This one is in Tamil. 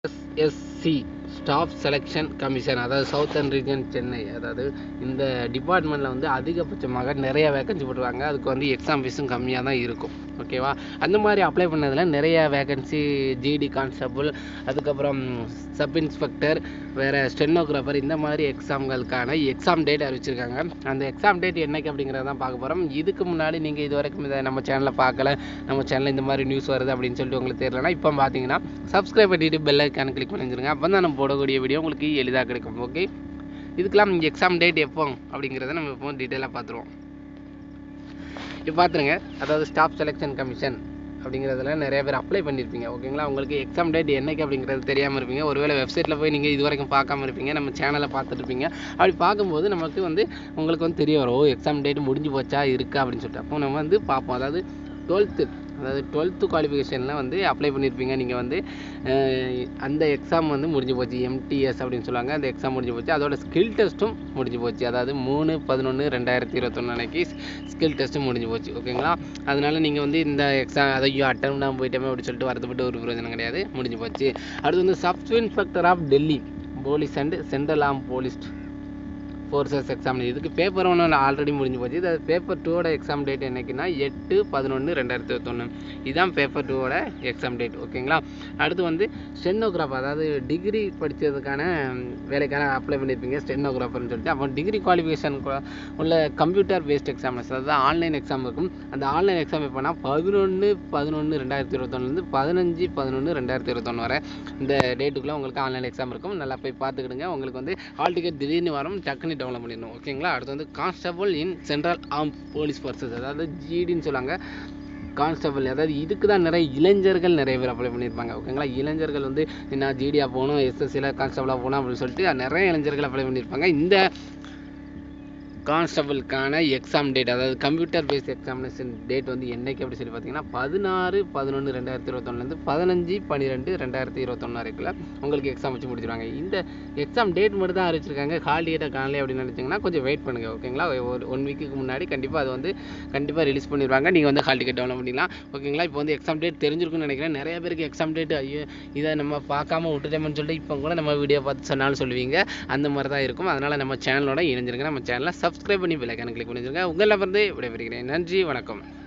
எஸ்எஸ்சி ஸ்டாஃப் செலெக்ஷன் கமிஷன் அதாவது சவுத்தர்ன் ரீஜன் சென்னை அதாவது இந்த டிபார்ட்மெண்ட்டில் வந்து அதிகபட்சமாக நிறைய வேகன்சி போட்டுருவாங்க அதுக்கு வந்து எக்ஸாம் ஃபீஸும் கம்மியாக தான் இருக்கும் ஓகேவா அந்த மாதிரி அப்ளை பண்ணதில் நிறைய வேகன்சி ஜிடி கான்ஸ்டபுள் அதுக்கப்புறம் சப் இன்ஸ்பெக்டர் வேறு ஸ்டெனோகிராஃபர் இந்த மாதிரி எக்ஸாம்களுக்கான எக்ஸாம் டேட் அறிவிச்சிருக்காங்க அந்த எக்ஸாம் டேட் என்னைக்கு அப்படிங்கிறத தான் பார்க்க போகிறோம் இதுக்கு முன்னாடி நீங்கள் இது வரைக்கும் இதை நம்ம சேனலில் பார்க்கல நம்ம சேனலில் இந்த மாதிரி நியூஸ் வருது அப்படின்னு சொல்லிட்டு உங்களுக்கு தெரியலனா இப்போ பார்த்தீங்கன்னா சப்ஸ்கிரைப் பண்ணிட்டு பெல் ஐக்கான கிளிக் பண்ணி வச்சுருங்க அப்போ தான் நம்ம போடக்கூடிய வீடியோ உங்களுக்கு எளிதாக கிடைக்கும் ஓகே இதுக்கெல்லாம் எக்ஸாம் டேட் எப்போ அப்படிங்கிறத நம்ம இப்போ டீட்டெயிலாக பார்த்துருவோம் இப்போ பார்த்துருங்க அதாவது ஸ்டாஃப் செலெக்ஷன் கமிஷன் அப்படிங்கிறதுல நிறைய பேர் அப்ளை பண்ணியிருப்பீங்க ஓகேங்களா உங்களுக்கு எக்ஸாம் டேட் என்னைக்கு அப்படிங்கிறது தெரியாமல் இருப்பீங்க ஒருவேளை வெப்சைட்டில் போய் நீங்கள் இது வரைக்கும் பார்க்காம இருப்பீங்க நம்ம சேனலை பார்த்துருப்பீங்க அப்படி பார்க்கும்போது நமக்கு வந்து உங்களுக்கு வந்து தெரிய வரும் ஓ எக்ஸாம் டேட் முடிஞ்சு போச்சா இருக்கா அப்படின்னு சொல்லிட்டு அப்போ நம்ம வந்து பார்ப்போம் அதாவது டுவெல்த்து அதாவது டுவெல்த்து குவாலிஃபிகேஷனில் வந்து அப்ளை பண்ணியிருப்பீங்க நீங்கள் வந்து அஹ், அந்த எக்ஸாம் வந்து முடிஞ்சு போச்சு எம்டிஎஸ் அப்படின்னு சொல்லுவாங்க அந்த எக்ஸாம் முடிஞ்சு போச்சு அதோட ஸ்கில் டெஸ்ட்டும் முடிஞ்சு போச்சு அதாவது மூணு பதினொன்று ரெண்டாயிரத்தி இருபத்தொன்று அன்னைக்கு ஸ்கில் டெஸ்ட்டும் முடிஞ்சு போச்சு ஓகேங்களா அதனால நீங்கள் வந்து இந்த எக்ஸாம் அதை ஐயோ அட்டன் பண்ணாமல் போயிட்டோமே அப்படின்னு சொல்லிட்டு வருத்தப்பட்டு ஒரு பிரயோஜனம் கிடையாது முடிஞ்சு போச்சு அடுத்து வந்து sub inspector of Delhi police and central arm police forces exam இதுக்கு பேப்பர் ஒன்று ஆல்ரெடி முடிஞ்சு போச்சு இது பேப்பர் டூவோட எக்ஸாம் டேட் என்னைக்குன்னா எட்டு பதினொன்று ரெண்டாயிரத்தி இருபத்தொன்று இதுதான் பேப்பர் டூவோட எக்ஸாம் டேட் ஓகேங்களா அடுத்து வந்து ஸ்டெனோகிராஃபர் அதாவது டிகிரி படித்ததுக்கான வேலைக்கான அப்ளை பண்ணியிருப்பீங்க ஸ்டெனோகிராஃபர்னு சொல்லிட்டு அப்போ டிகிரி குவாலிஃபிகேஷன் உள்ள கம்ப்யூட்டர் பேஸ்ட் எக்ஸாம்ஸ் அதாவது ஆன்லைன் எக்ஸாம் இருக்கும் அந்த ஆன்லைன் எக்ஸாம் எப்போனா பதினொன்று பதினொன்று ரெண்டாயிரத்தி இருபத்தொன்னுலேருந்து பதினஞ்சு பதினொன்று ரெண்டாயிரத்தி இருபத்தொன்று வரை இந்த டேட்டுக்குள்ளே உங்களுக்கு ஆன்லைன் எக்ஸாம் இருக்கும் நல்லா போய் பார்த்துக்கிடுங்க உங்களுக்கு வந்து ஹால் டிக்கெட் திடீர்னு வரும் டக்குன்னு டெவலப் பண்ணிடணும் ஓகேங்களா அடுத்து வந்து constable in central arm police forces அதாவது ஜிடின்னு சொல்லுவாங்க கான்ஸ்டபிள் அதாவது இதுக்கு தான் நிறைய இளைஞர்கள் நிறைய பேர் அப்ளை பண்ணியிருப்பாங்க ஓகேங்களா இளைஞர்கள் வந்து நான் ஜிடியாக போகணும் எஸ்எஸ்சியில் கான்ஸ்டபிளாக போகணும் அப்படின்னு சொல்லிட்டு நிறைய இளைஞர்கள் அப்ளை பண்ணியிருப்பாங்க இந்த கான்ஸ்டபிளுக்கான எக்ஸாம் டேட் அதாவது கம்ப்யூட்டர் பேஸ்ட் எக்ஸாமினேஷன் டேட் வந்து என்னைக்கு அப்படி சொல்லி பார்த்தீங்கன்னா பதினாறு பதினொன்று ரெண்டாயிரத்தி இருபத்தொன்னுலேருந்து பதினஞ்சு பன்னிரெண்டு ரெண்டாயிரத்தி இருபத்தொன்று வரைக்குள்ள உங்களுக்கு எக்ஸாம் வச்சு முடிச்சிருவாங்க இந்த எக்ஸாம் டேட் மட்டும் தான் அறிவிச்சிருக்காங்க ஹால் டேட்டை காணலை அப்படின்னு நினச்சிங்கன்னா கொஞ்சம் வெயிட் பண்ணுங்கள் ஓகேங்களா ஒரு ஒன் வீக்குக்கு முன்னாடி கண்டிப்பாக அது வந்து கண்டிப்பாக ரிலீஸ் பண்ணிடுவாங்க நீங்கள் வந்து ஹால் டிக்கெட் டவுன்லோட் பண்ணிக்கலாம் ஓகேங்களா இப்போ வந்து எக்ஸாம் டேட் தெரிஞ்சிருக்குன்னு நினைக்கிறேன் நிறைய பேருக்கு எக்ஸாம் டேட் ஐயோ இதை நம்ம பார்க்காம விட்டுட்டோம்னு சொல்லிட்டு இப்போ கூட நம்ம வீடியோ பார்த்து சொன்னாலும் சொல்லுவீங்க அந்த மாதிரி தான் இருக்கும் அதனால் நம்ம சேனலோட இணைஞ்சிருங்க நம்ம சேனலை சப்ஸ்கிரைப் பண்ணி பெல் ஐக்கான கிளிக் பண்ணி வச்சுருங்க உங்களில் வந்து விடைபெறுகிறேன் நன்றி வணக்கம்